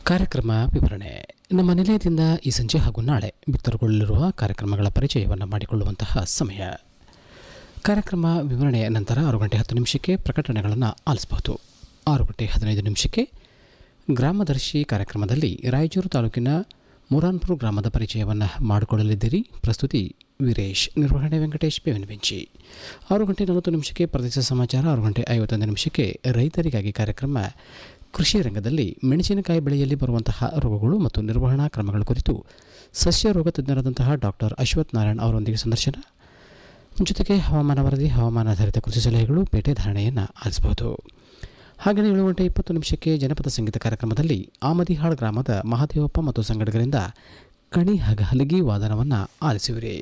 ಕಾರ್ಯಕ್ರಮ ವಿವರಣೆ ನಮ್ಮ ನಿಲಯದಿಂದ ಈ ಸಂಜೆ ಹಾಗೂ ನಾಳೆ ಬಿತ್ತರಗೊಳ್ಳಲಿರುವ ಕಾರ್ಯಕ್ರಮಗಳ ಪರಿಚಯವನ್ನು ಮಾಡಿಕೊಳ್ಳುವಂತಹ ಸಮಯ ಕಾರ್ಯಕ್ರಮ ವಿವರಣೆಯ ನಂತರ ಆರು ಗಂಟೆ ಹತ್ತು ನಿಮಿಷಕ್ಕೆ ಪ್ರಕಟಣೆಗಳನ್ನು ಆಲಿಸಬಹುದು ಆರು ಗಂಟೆ ಹದಿನೈದು ನಿಮಿಷಕ್ಕೆ ಗ್ರಾಮದರ್ಶಿ ಕಾರ್ಯಕ್ರಮದಲ್ಲಿ ರಾಯಚೂರು ತಾಲೂಕಿನ ಮುರಾನ್ಪುರ ಗ್ರಾಮದ ಪರಿಚಯವನ್ನು ಮಾಡಿಕೊಳ್ಳಲಿದ್ದೀರಿ ಪ್ರಸ್ತುತಿ ವೀರೇಶ್ ನಿರ್ವಹಣೆ ವೆಂಕಟೇಶ್ ಬೆಂಚಿ ಆರು ಗಂಟೆ ನಲವತ್ತು ನಿಮಿಷಕ್ಕೆ ಪ್ರದೇಶ ಸಮಾಚಾರ ಆರು ಗಂಟೆ ಐವತ್ತೊಂದು ನಿಮಿಷಕ್ಕೆ ರೈತರಿಗಾಗಿ ಕಾರ್ಯಕ್ರಮ ಕೃಷಿ ರಂಗದಲ್ಲಿ ಮೆಣಸಿನಕಾಯಿ ಬೆಳೆಯಲ್ಲಿ ಬರುವಂತಹ ರೋಗಗಳು ಮತ್ತು ನಿರ್ವಹಣಾ ಕ್ರಮಗಳ ಕುರಿತು ಸಸ್ಯ ರೋಗ ತಜ್ಞರಾದಂತಹ ಡಾಕ್ಟರ್ ಅಶ್ವಥ್ ನಾರಾಯಣ್ ಅವರೊಂದಿಗೆ ಸಂದರ್ಶನ ಜೊತೆಗೆ ಹವಾಮಾನ ವರದಿ ಹವಾಮಾನಾಧಾರಿತ ಕೃಷಿ ಸಲಹೆಗಳು ಪೇಟೆ ಧಾರಣೆಯನ್ನು ಆಲಿಸಬಹುದು ಹಾಗೆಯೇ ಏಳು ಗಂಟೆ ಇಪ್ಪತ್ತು ನಿಮಿಷಕ್ಕೆ ಜನಪದ ಸಂಗೀತ ಕಾರ್ಯಕ್ರಮದಲ್ಲಿ ಆಮದಿಹಾಳ್ ಗ್ರಾಮದ ಮಹಾದೇವಪ್ಪ ಮತ್ತು ಸಂಗಡಿಗರಿಂದ ಕಣಿ ಹಾಗ ಹಲಗಿ ವಾದನವನ್ನು ಆಲಿಸುವಿರಿ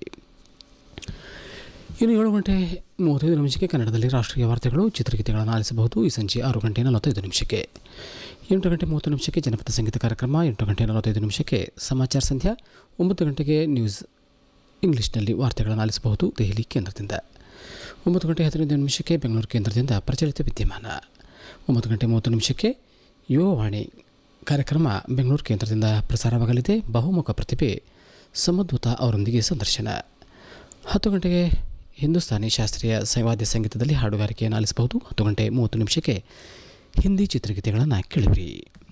ಇನ್ನು ಏಳು ಗಂಟೆ ಮೂವತ್ತೈದು ನಿಮಿಷಕ್ಕೆ ಕನ್ನಡದಲ್ಲಿ ರಾಷ್ಟ್ರೀಯ ವಾರ್ತೆಗಳು ಚಿತ್ರಗೀತೆಗಳನ್ನು ಆಲಿಸಬಹುದು ಈ ಸಂಜೆ ಆರು ಗಂಟೆ ನಲವತ್ತೈದು ನಿಮಿಷಕ್ಕೆ ಎಂಟು ಗಂಟೆ ಮೂವತ್ತು ನಿಮಿಷಕ್ಕೆ ಜನಪದ ಸಂಗೀತ ಕಾರ್ಯಕ್ರಮ ಎಂಟು ಗಂಟೆ ನಲವತ್ತೈದು ನಿಮಿಷಕ್ಕೆ ಸಮಾಚಾರ ಸಂಧ್ಯಾ ಒಂಬತ್ತು ಗಂಟೆಗೆ ನ್ಯೂಸ್ ಇಂಗ್ಲಿಷ್ನಲ್ಲಿ ವಾರ್ತೆಗಳನ್ನು ಆಲಿಸಬಹುದು ದೆಹಲಿ ಕೇಂದ್ರದಿಂದ ಒಂಬತ್ತು ಗಂಟೆ ಹದಿನೈದು ನಿಮಿಷಕ್ಕೆ ಬೆಂಗಳೂರು ಕೇಂದ್ರದಿಂದ ಪ್ರಚಲಿತ ವಿದ್ಯಮಾನ ಒಂಬತ್ತು ಗಂಟೆ ಮೂವತ್ತು ನಿಮಿಷಕ್ಕೆ ಯುವವಾಣಿ ಕಾರ್ಯಕ್ರಮ ಬೆಂಗಳೂರು ಕೇಂದ್ರದಿಂದ ಪ್ರಸಾರವಾಗಲಿದೆ ಬಹುಮುಖ ಪ್ರತಿಭೆ ಸಮದ್ಭುತ ಅವರೊಂದಿಗೆ ಸಂದರ್ಶನ ಹತ್ತು ಗಂಟೆಗೆ ಹಿಂದೂಸ್ತಾನಿ ಶಾಸ್ತ್ರೀಯ ವಾದ್ಯ ಸಂಗೀತದಲ್ಲಿ ಹಾಡುಗಾರಿಕೆಯನ್ನು ಆಲಿಸಬಹುದು ಹತ್ತು ಗಂಟೆ ಮೂವತ್ತು ನಿಮಿಷಕ್ಕೆ ಹಿಂದಿ ಚಿತ್ರಗೀತೆಗಳನ್ನು ಕೇಳಿವಿರಿ